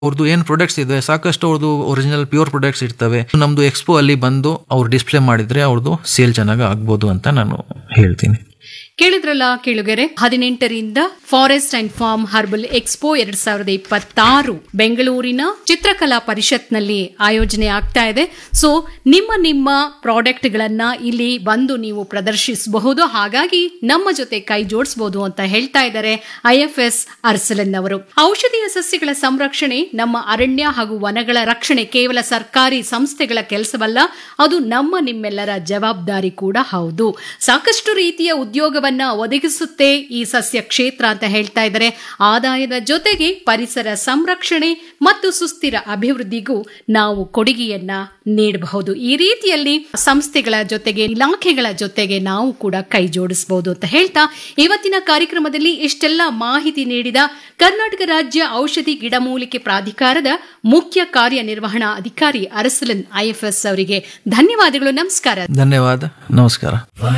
ಅವ್ರದ್ದು ಏನ್ ಪ್ರಾಡಕ್ಟ್ಸ್ ಇದೆ ಸಾಕಷ್ಟು ಅವ್ರದ್ದು ಒರಿಜಿನಲ್ ಪ್ಯೂರ್ ಪ್ರಾಡಕ್ಟ್ಸ್ ಇರ್ತವೆ ನಮ್ದು ಎಕ್ಸ್ಪೋ ಅಲ್ಲಿ ಬಂದು ಅವ್ರು ಡಿಸ್ಪ್ಲೇ ಮಾಡಿದ್ರೆ ಅವ್ರದ್ದು ಸೇಲ್ ಚೆನ್ನಾಗಿ ಆಗ್ಬೋದು ಅಂತ ನಾನು ಹೇಳ್ತೀನಿ ಕೇಳಿದ್ರಲ್ಲ ಕೇಳುಗೆರೆ ಹದಿನೆಂಟರಿಂದ forest and farm herbal expo ಎರಡ್ ಸಾವಿರದ ಇಪ್ಪತ್ತಾರು ಬೆಂಗಳೂರಿನ ಚಿತ್ರಕಲಾ ಪರಿಷತ್ನಲ್ಲಿ ಆಯೋಜನೆ ಆಗ್ತಾ ಇದೆ ಸೊ ನಿಮ್ಮ ನಿಮ್ಮ ಪ್ರಾಡಕ್ಟ್ ಗಳನ್ನ ಇಲ್ಲಿ ಬಂದು ನೀವು ಪ್ರದರ್ಶಿಸಬಹುದು ಹಾಗಾಗಿ ನಮ್ಮ ಜೊತೆ ಕೈ ಜೋಡಿಸಬಹುದು ಅಂತ ಹೇಳ್ತಾ ಇದ್ದಾರೆ ಐಎಫ್ಎಸ್ ಅರ್ಸಲನ್ ಅವರು ಔಷಧೀಯ ಸಸ್ಯಗಳ ಸಂರಕ್ಷಣೆ ನಮ್ಮ ಅರಣ್ಯ ಹಾಗೂ ವನಗಳ ರಕ್ಷಣೆ ಕೇವಲ ಸರ್ಕಾರಿ ಸಂಸ್ಥೆಗಳ ಕೆಲಸವಲ್ಲ ಅದು ನಮ್ಮ ನಿಮ್ಮೆಲ್ಲರ ಜವಾಬ್ದಾರಿ ಕೂಡ ಹೌದು ಸಾಕಷ್ಟು ರೀತಿಯ ಉದ್ಯೋಗವನ್ನ ಒದಗಿಸುತ್ತೆ ಈ ಸಸ್ಯ ಕ್ಷೇತ್ರ ಅಂತ ಹೇಳ್ತಾ ಇದ್ದಾರೆ ಆದಾಯದ ಜೊತೆಗೆ ಪರಿಸರ ಸಂರಕ್ಷಣೆ ಮತ್ತು ಸುಸ್ಥಿರ ಅಭಿವೃದ್ಧಿಗೂ ನಾವು ಕೊಡುಗೆಯನ್ನ ನೀಡಬಹುದು ಈ ರೀತಿಯಲ್ಲಿ ಸಂಸ್ಥೆಗಳ ಜೊತೆಗೆ ಇಲಾಖೆಗಳ ಜೊತೆಗೆ ನಾವು ಕೂಡ ಕೈ ಜೋಡಿಸಬಹುದು ಅಂತ ಹೇಳ್ತಾ ಇವತ್ತಿನ ಕಾರ್ಯಕ್ರಮದಲ್ಲಿ ಇಷ್ಟೆಲ್ಲ ಮಾಹಿತಿ ನೀಡಿದ ಕರ್ನಾಟಕ ರಾಜ್ಯ ಔಷಧಿ ಗಿಡಮೂಲಿಕೆ ಪ್ರಾಧಿಕಾರದ ಮುಖ್ಯ ಕಾರ್ಯನಿರ್ವಹಣಾ ಅಧಿಕಾರಿ ಅರಸಲನ್ ಐಎಫ್ಎಸ್ ಅವರಿಗೆ ಧನ್ಯವಾದಗಳು ನಮಸ್ಕಾರ ಧನ್ಯವಾದ ನಮಸ್ಕಾರ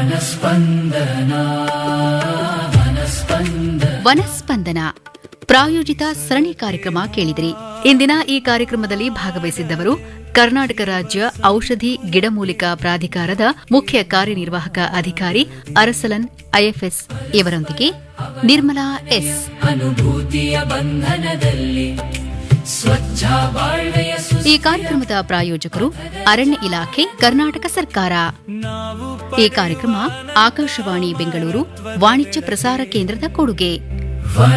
ವನಸ್ಪಂದನ ಪ್ರಾಯೋಜಿತ ಸರಣಿ ಕಾರ್ಯಕ್ರಮ ಕೇಳಿದಿರಿ ಇಂದಿನ ಈ ಕಾರ್ಯಕ್ರಮದಲ್ಲಿ ಭಾಗವಹಿಸಿದ್ದವರು ಕರ್ನಾಟಕ ರಾಜ್ಯ ಔಷಧಿ ಗಿಡಮೂಲಿಕಾ ಪ್ರಾಧಿಕಾರದ ಮುಖ್ಯ ಕಾರ್ಯನಿರ್ವಾಹಕ ಅಧಿಕಾರಿ ಅರಸಲನ್ ಐಎಫ್ಎಸ್ ಇವರೊಂದಿಗೆ ನಿರ್ಮಲಾ ಎಸ್ ಅನುಭೂತಿಯ ಬಂಧನದಲ್ಲಿ ಸ್ವಚ್ಛ ಬಾಳ್ವೆಯ ಈ ಕಾರ್ಯಕ್ರಮದ ಪ್ರಾಯೋಜಕರು ಅರಣ್ಯ ಇಲಾಖೆ ಕರ್ನಾಟಕ ಸರ್ಕಾರ ಈ ಕಾರ್ಯಕ್ರಮ ಆಕಾಶವಾಣಿ ಬೆಂಗಳೂರು ವಾಣಿಜ್ಯ ಪ್ರಸಾರ ಕೇಂದ್ರದ ಕೊಡುಗೆ